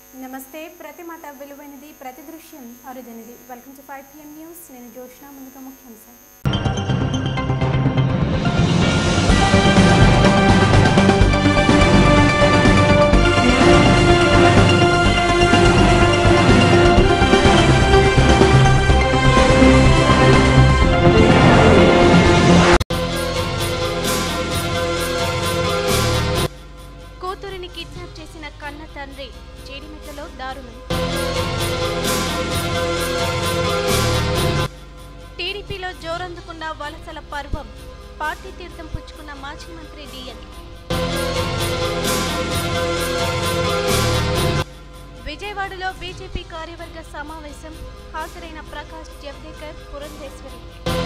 నమస్తే ప్రతి మాట విలువైనది ప్రతి దృశ్యం అరుదైనది welcome to five PM news నేను జోష్న ముందుగా ముఖ్యాంశాలు కూతురిని కిడ్నాప్ చేసిన కన్న తండ్రి జీడిమెట్టలో దారుణం టీడీపీలో జోరందుకున్న వలసల పర్వం పార్టీ తీర్థం పుచ్చుకున్న మాజీ మంత్రి డిఎన్ విజయవాడలో బీజేపీ కార్యవర్గ సమావేశం హాజరైన ప్రకాష్ జవదేకర్ పురంధేశ్వరి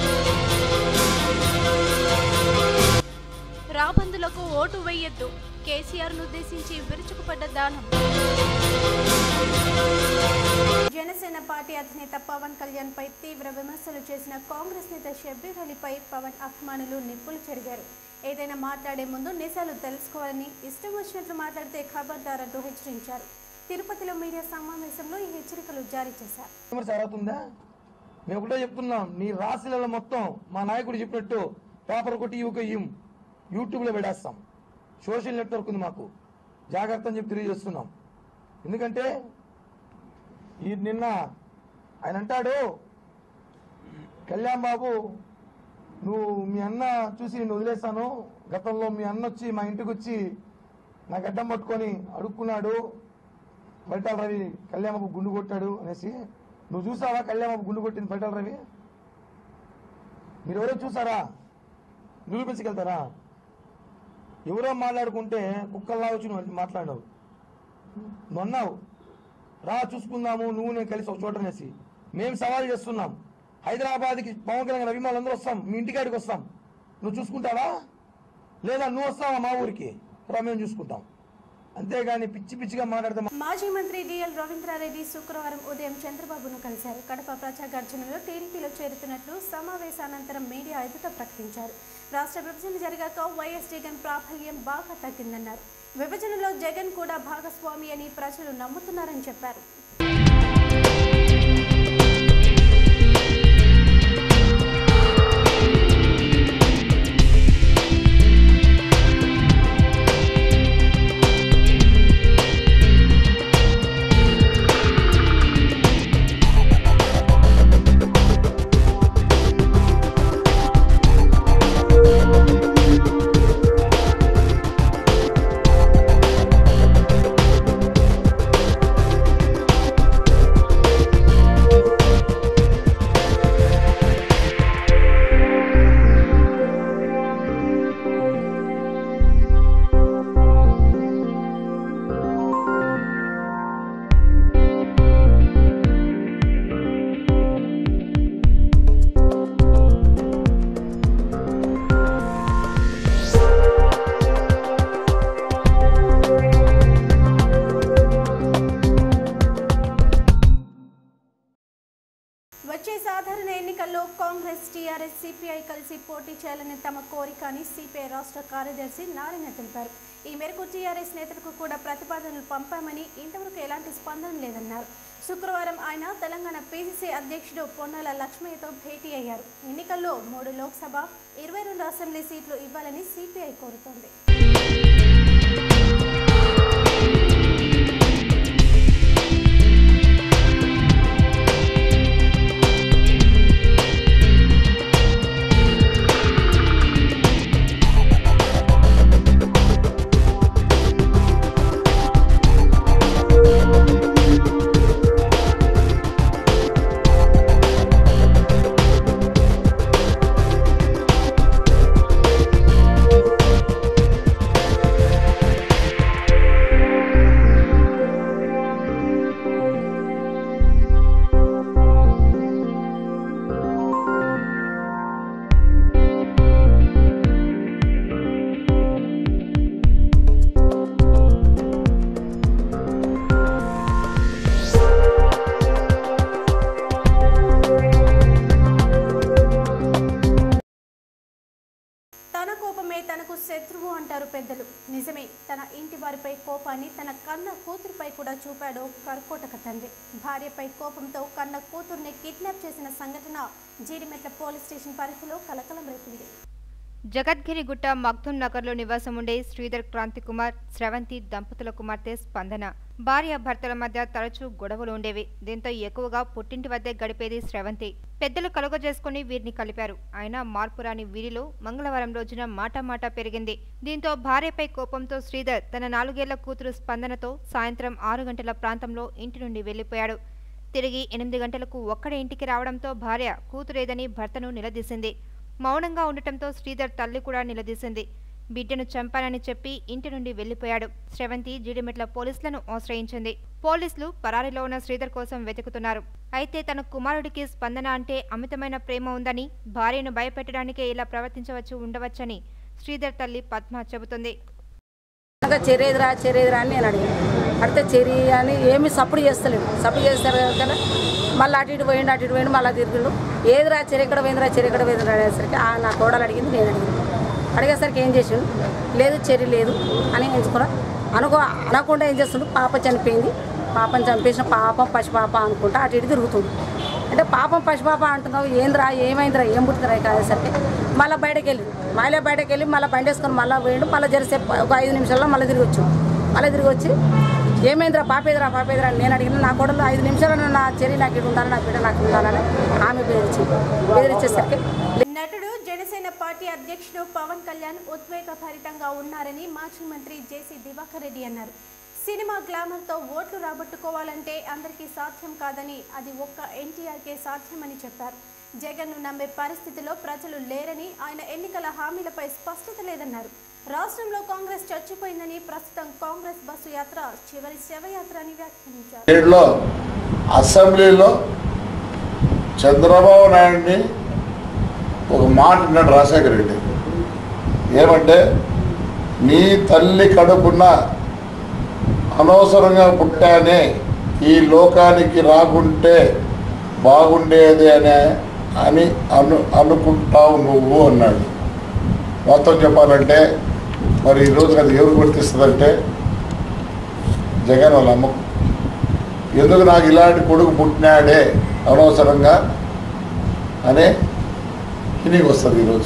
రాబందులకు ఓటు వేయొద్దు కేసీఆర్ ఉద్దేశించి విరుచుకుపడ్డ దానం జనసేన పార్టీ అధినేత పవన్ కళ్యాణ్ పై తీవ్ర విమర్శలు చేసిన కాంగ్రెస్ నేత షబ్బీర్ అలీపై పవన్ అభిమానులు నిప్పులు చెరిగారు ఏదైనా మాట్లాడే ముందు నిజాలు తెలుసుకోవాలని ఇష్టం వచ్చినట్లు మాట్లాడితే ఖబర్దార్ అంటూ హెచ్చరించారు తిరుపతిలో మీడియా సమావేశంలో ఈ హెచ్చరికలు జారీ చేశారు విమర్శ అర్హతుందా మేము ఒకటే చెప్తున్నాం నీ రాశిలలో మొత్తం మా నాయకుడు చెప్పినట్టు పేపర్ కొట్టి యూక ఇయ్యం యూట్యూబ్లో పెడేస్తాం సోషల్ నెట్వర్క్ ఉంది మాకు జాగ్రత్త అని చెప్పి తెలియజేస్తున్నాం ఎందుకంటే ఈ నిన్న ఆయన అంటాడు కళ్యాణ్ బాబు నువ్వు మీ అన్న చూసి నేను వదిలేస్తాను గతంలో మీ అన్న వచ్చి మా ఇంటికి వచ్చి నా గడ్డం పట్టుకొని అడుక్కున్నాడు పరిటాల రవి కళ్యాణబాబు గుండు కొట్టాడు అనేసి నువ్వు చూసావా కళ్యాణబాబు గుండు కొట్టింది పరిటాల రవి మీరు ఎవరో చూసారా నిరూపించగలుగుతారా ఎవరో మాట్లాడుకుంటే కుక్కల్లా వచ్చి నువ్వు మాట్లాడావు నువ్వు అన్నావు రా చూసుకుందాము నువ్వు నేను కలిసి ఒక చోట అనేసి మేము సవాల్ చేస్తున్నాం హైదరాబాద్కి పవన్ కళ్యాణ్ అభిమానులు అందరూ వస్తాం మీ ఇంటికాడికి వస్తాం నువ్వు చూసుకుంటావా లేదా నువ్వు వస్తావా మా ఊరికి రా మేము చూసుకుంటాం అంతేగాని పిచ్చి పిచ్చిగా మాట్లాడితే మాజీ మంత్రి డిఎల్ రవీంద్రారెడ్డి శుక్రవారం ఉదయం చంద్రబాబును కలిశారు కడప ప్రజా గర్జనలో టీడీపీలో చేరుతున్నట్లు సమావేశానంతరం మీడియా ఎదుట ప్రకటించారు రాష్ట్ర విభజన జరిగాక వైఎస్ జగన్ ప్రాబల్యం బాగా తగ్గిందన్నారు విభజనలో జగన్ కూడా భాగస్వామి అని ప్రజలు నమ్ముతున్నారని చెప్పారు వచ్చే సాధారణ ఎన్నికల్లో కాంగ్రెస్ టీఆర్ఎస్ సిపిఐ కలిసి పోటీ చేయాలని తమ కోరిక అని సిపిఐ రాష్ట్ర కార్యదర్శి నారాయణ తెలిపారు ఈ మేరకు టీఆర్ఎస్ నేతలకు కూడా ప్రతిపాదనలు పంపామని ఇంతవరకు ఎలాంటి స్పందన లేదన్నారు శుక్రవారం ఆయన తెలంగాణ పీసీసీ అధ్యక్షుడు పొన్నాల లక్ష్మయ్యతో భేటీ అయ్యారు ఎన్నికల్లో మూడు లోక్సభ ఇరవై రెండు అసెంబ్లీ సీట్లు ఇవ్వాలని సిపిఐ కోరుతోంది చూపాడో కర్కోటక తండ్రి భార్యపై కోపంతో కన్న కూతుర్ని కిడ్నాప్ చేసిన సంఘటన జీడిమెట్ల పోలీస్ స్టేషన్ పరిధిలో కలకలం రేపింది జగద్గిరిగుట్ట మగ్దుం నగర్లో నివాసం ఉండే శ్రీధర్ క్రాంతి కుమార్ స్రవంతి దంపతుల కుమార్తె స్పందన భార్య భర్తల మధ్య తరచూ గొడవలు ఉండేవి దీంతో ఎక్కువగా పుట్టింటి వద్దే గడిపేది స్రవంతి పెద్దలు కలుగజేసుకుని వీరిని కలిపారు అయినా మార్పురాని వీరిలో మంగళవారం రోజున మాటామాటా పెరిగింది దీంతో భార్యపై కోపంతో శ్రీధర్ తన నాలుగేళ్ల కూతురు స్పందనతో సాయంత్రం ఆరు గంటల ప్రాంతంలో ఇంటి నుండి వెళ్లిపోయాడు తిరిగి ఎనిమిది గంటలకు ఒక్కడే ఇంటికి రావడంతో భార్య కూతురేదని భర్తను నిలదీసింది మౌనంగా ఉండటంతో శ్రీధర్ తల్లి కూడా నిలదీసింది బిడ్డను చంపానని చెప్పి ఇంటి నుండి వెళ్లిపోయాడు శ్రవంతి జీడిమెట్ల పోలీసులను ఆశ్రయించింది పోలీసులు పరారీలో ఉన్న శ్రీధర్ కోసం వెతుకుతున్నారు అయితే తన కుమారుడికి స్పందన అంటే అమితమైన ప్రేమ ఉందని భార్యను భయపెట్టడానికే ఇలా ప్రవర్తించవచ్చు ఉండవచ్చని శ్రీధర్ తల్లి పద్మ చెబుతుంది అనగా చెరేదిరా చెరేదిరా అని నేను అడిగాను అడిగితే చెరి అని ఏమి సప్పుడు చేస్తలేడు సప్పుడు చేస్తారు కదా మళ్ళీ అటు ఇటు పోయిండు అటు ఇటు పోయిండు మళ్ళీ తిరిగిండు ఏదిరా చెరి ఎక్కడ పోయిందిరా చెరి ఎక్కడ పోయిందిరా అనేసరికి ఆ నా కోడలు అడిగింది నేను అడిగింది అడిగేసరికి ఏం చేసిండు లేదు చెరి లేదు అని ఎంచుకున్నా అనుకో అనకుండా ఏం చేస్తుండు పాప చనిపోయింది పాపని చంపేసిన పాపం పసిపాప అనుకుంటా అటు ఇటు తిరుగుతుండు అంటే పాపం పసిపాప అంటున్నావు ఏంద్రా ఏమైందిరా ఏం పుట్టిందిరా కాదేసరికి మళ్ళీ బయటకు వెళ్ళి మళ్ళీ బయటకు వెళ్ళి మళ్ళీ బండి వేసుకొని మళ్ళీ పోయిండు మళ్ళీ జరిసేపు ఒక ఐదు నిమిషాల్లో మళ్ళీ తిరిగి వచ్చు మళ్ళీ తిరిగి వచ్చి ఏమైందిరా పాపేదిరా పాపేదిరా అని నేను అడిగిన నా కోడలు ఐదు నిమిషాలు నా చెరి నాకు ఇటు ఉండాలి నా బిడ్డ నాకు ఉండాలని ఆమె బెదిరించింది బెదిరించేసరికి నటుడు జనసేన పార్టీ అధ్యక్షుడు పవన్ కళ్యాణ్ ఉద్వేగభరితంగా ఉన్నారని మాజీ మంత్రి జేసీ దివాకర్ రెడ్డి అన్నారు సినిమా గ్లామర్తో ఓట్లు రాబట్టుకోవాలంటే అందరికీ సాధ్యం కాదని అది ఒక్క ఎన్టీఆర్కే సాధ్యమని చెప్పారు జగన్ను నమ్మే పరిస్థితిలో ప్రజలు లేరని ఆయన ఎన్నికల హామీలపై స్పష్టత లేదన్నారు రాష్ట్రంలో కాంగ్రెస్ చచ్చిపోయిందని ప్రస్తుతం కాంగ్రెస్ బస్సు యాత్ర చివరి శవయాత్ర అని వ్యాఖ్యానించారు ఏడులో అసెంబ్లీలో చంద్రబాబు నాయుడిని ఒక మాట అన్నాడు రాజశేఖర రెడ్డి ఏమంటే నీ తల్లి కడుపున అనవసరంగా పుట్టానే ఈ లోకానికి రాకుంటే బాగుండేది అనే అని అను అనుకుంటావు నువ్వు అన్నాడు మొత్తం చెప్పాలంటే మరి ఈరోజు అది ఎవరు గుర్తిస్తుందంటే జగన్ వాళ్ళ అమ్మకు ఎందుకు నాకు ఇలాంటి కొడుకు పుట్టినాడే అనవసరంగా అనే కినికి వస్తుంది ఈరోజు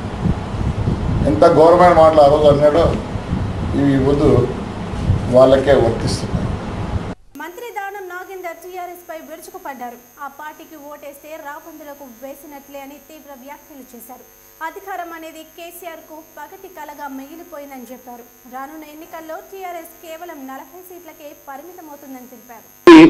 ఎంత ఘోరమైన మాటలు ఆ రోజు అన్నాడో ఇవి ముందు వాళ్ళకే వర్తిస్తున్నాయి మంత్రి దానం నాగేందర్ టీఆర్ఎస్ పై విరుచుకుపడ్డారు ఆ పార్టీకి ఓటేస్తే రాబందులకు వేసినట్లే అని తీవ్ర వ్యాఖ్యలు చేశారు అధికారం అనేది కేసీఆర్ కు పగటి కలగా మిగిలిపోయిందని చెప్పారు రానున్న ఎన్నికల్లో టీఆర్ఎస్ కేవలం నలభై సీట్లకే పరిమితమవుతుందని తెలిపారు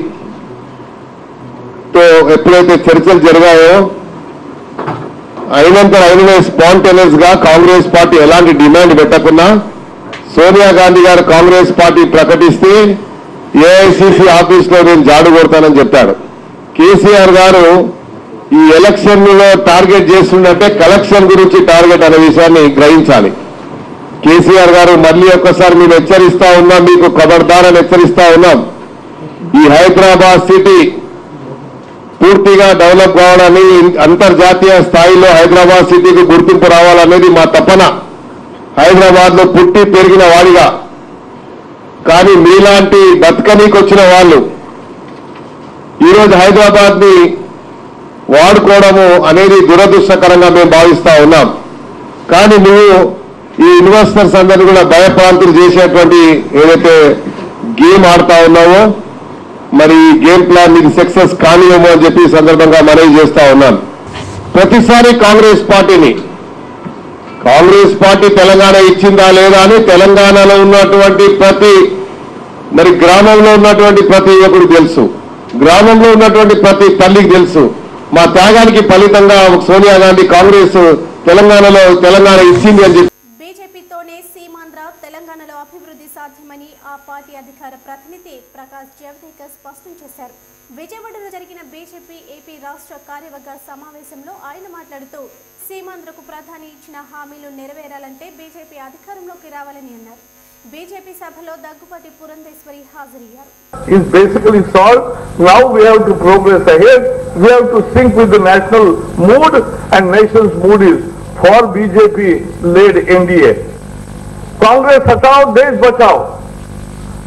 తో ఎప్పుడైతే చర్చలు జరిగాయో అయినంత అయిననే స్పాంటేనియస్ గా కాంగ్రెస్ పార్టీ ఎలాంటి డిమాండ్ పెట్టకున్నా సోనియా గాంధీ గారు కాంగ్రెస్ పార్టీ ప్రకటిస్తే ఏఐసిసి ఆఫీస్ లో నేను జాడు కొడతానని చెప్పాడు కేసీఆర్ గారు ఈ ఎలక్షన్ లో టార్గెట్ చేస్తుందంటే కలెక్షన్ గురించి టార్గెట్ అనే విషయాన్ని గ్రహించాలి కేసీఆర్ గారు మళ్ళీ ఒక్కసారి మేము హెచ్చరిస్తా ఉన్నాం మీకు ఖబర్దారని హెచ్చరిస్తా ఉన్నాం ఈ హైదరాబాద్ సిటీ పూర్తిగా డెవలప్ కావాలని అంతర్జాతీయ స్థాయిలో హైదరాబాద్ సిటీకి గుర్తింపు రావాలనేది మా తపన హైదరాబాద్ లో పుట్టి పెరిగిన వాడిగా కానీ మీలాంటి బతకనీకి వచ్చిన వాళ్ళు ఈరోజు హైదరాబాద్ ని వాడుకోవడము అనేది దురదృష్టకరంగా మేము భావిస్తా ఉన్నాం కానీ నువ్వు ఈ ఇన్వెస్టర్స్ అందరినీ కూడా భయప్రాంతులు చేసేటువంటి ఏదైతే గేమ్ ఆడుతా ఉన్నావో మరి ఈ గేమ్ ప్లాన్ ఇది సక్సెస్ కానివ్వము అని చెప్పి ఈ సందర్భంగా మనవి చేస్తా ఉన్నాను ప్రతిసారి కాంగ్రెస్ పార్టీని కాంగ్రెస్ పార్టీ తెలంగాణ ఇచ్చిందా లేదా అని తెలంగాణలో ఉన్నటువంటి ప్రతి మరి గ్రామంలో ఉన్నటువంటి ప్రతి యువకుడు తెలుసు గ్రామంలో ఉన్నటువంటి ప్రతి తల్లికి తెలుసు మా త్యాగానికి ఫలితంగా సోనియా గాంధీ కాంగ్రెస్ తెలంగాణలో తెలంగాణ ఇచ్చింది అని చెప్పి బీజేపీతోనే సీమాంధ్ర తెలంగాణలో అభివృద్ధి సాధ్యమని ఆ పార్టీ అధికార ప్రతినిధి ప్రకాష్ జవదేకర్ స్పష్టం చేశారు విజయవాడలో జరిగిన బీజేపీ ఏపీ రాష్ట్ర కార్యవర్గ సమావేశంలో ఆయన మాట్లాడుతూ సీమాంధ్రకు ప్రధాని ఇచ్చిన హామీలు నెరవేరాలంటే బీజేపీ అధికారంలోకి రావాలని అన్నారు బీజేపీ సభలో దగ్గుపాటి పురంధేశ్వరి హాజరయ్యారు is basically solved. Now we have to progress ahead. We have to sync with the national mood and nation's mood is for BJP led NDA. Congress hatao, Desh bachao.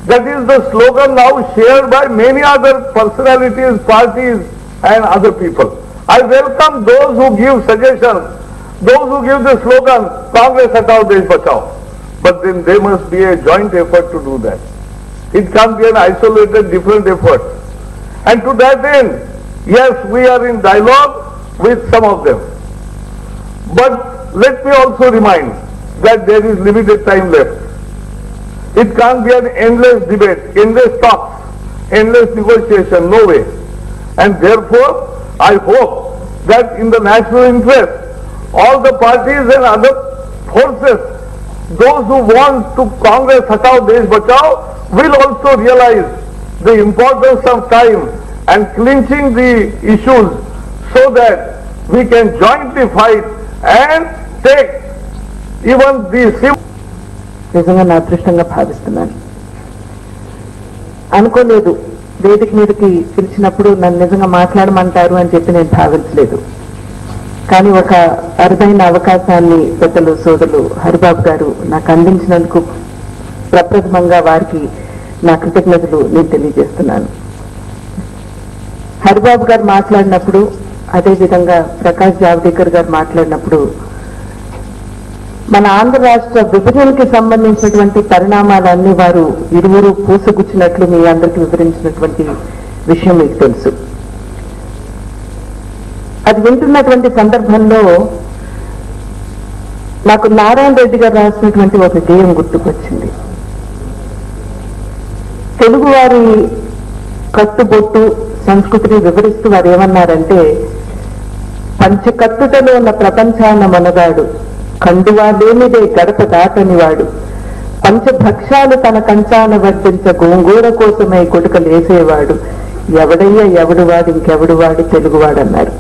That is the slogan now shared by many other personalities, parties and other people. I welcome those who give suggestions, those who give the slogan, Congress Hatao Desh Bachao. But then there must be a joint effort to do that. It can't be an isolated, different effort. And to that end, yes, we are in dialogue with some of them. But let me also remind that there is limited time left. It can't be an endless debate, endless talks, endless negotiation, no way. And therefore, I hope that in the national interest, all the parties and other forces, those who want to Congress Hatao Desh Bachao, will also realize the importance of time and clinching the issues so that we can jointly fight and take even the civil నిజంగా నా అదృష్టంగా భావిస్తున్నాను అనుకోలేదు వేదిక మీదకి పిలిచినప్పుడు నన్ను నిజంగా మాట్లాడమంటారు అని చెప్పి నేను భావించలేదు కానీ ఒక అరుదైన అవకాశాన్ని పెద్దలు సోదరులు హరిబాబు గారు నాకు అందించినందుకు ప్రప్రథమంగా వారికి నా కృతజ్ఞతలు నేను తెలియజేస్తున్నాను హరిబాబు గారు మాట్లాడినప్పుడు అదేవిధంగా ప్రకాష్ జావడేకర్ గారు మాట్లాడినప్పుడు మన ఆంధ్ర రాష్ట్ర విభజనకి సంబంధించినటువంటి పరిణామాలన్నీ వారు ఇరువురు పూసగుచ్చినట్లు మీ అందరికీ వివరించినటువంటి విషయం మీకు తెలుసు అది వింటున్నటువంటి సందర్భంలో నాకు నారాయణ రెడ్డి గారు రాసినటువంటి ఒక గేయం గుర్తుకొచ్చింది తెలుగువారి కట్టుబొట్టు సంస్కృతిని వివరిస్తూ వారు ఏమన్నారంటే పంచకట్టుటలో ఉన్న ప్రపంచాన మనగాడు కండువా లేనిదే గడప దాటనివాడు పంచభక్షాలు తన కంచాన వడ్డించ గోంగూర కోసమై కొడుకలేసేవాడు ఎవడయ్య ఎవడు వాడు ఇంకెవడు వాడు తెలుగువాడన్నారు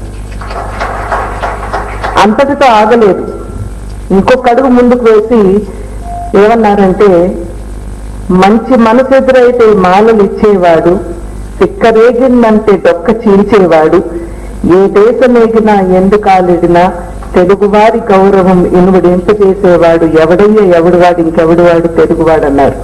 అంతటితో ఆగలేదు ఇంకొక అడుగు ముందుకు వేసి ఏమన్నారంటే మంచి మనసెదురైతే మాలలు ఇచ్చేవాడు తిక్కరేగిందంటే డొక్క చీల్చేవాడు ఏ దేశమేగినా ఎందుకాలిడినా తెలుగువారి గౌరవం ఇనువడింపజేసేవాడు ఎవడయ్య ఎవడువాడు ఇంకెవడు వాడు తెలుగువాడు అన్నారు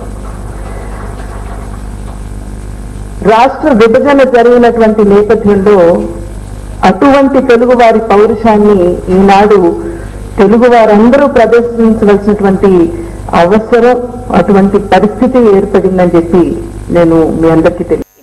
రాష్ట్ర విభజన జరిగినటువంటి నేపథ్యంలో అటువంటి తెలుగువారి పౌరుషాన్ని ఈనాడు తెలుగు వారందరూ ప్రదర్శించవలసినటువంటి అవసరం అటువంటి పరిస్థితి ఏర్పడిందని చెప్పి నేను మీ అందరికీ తెలియ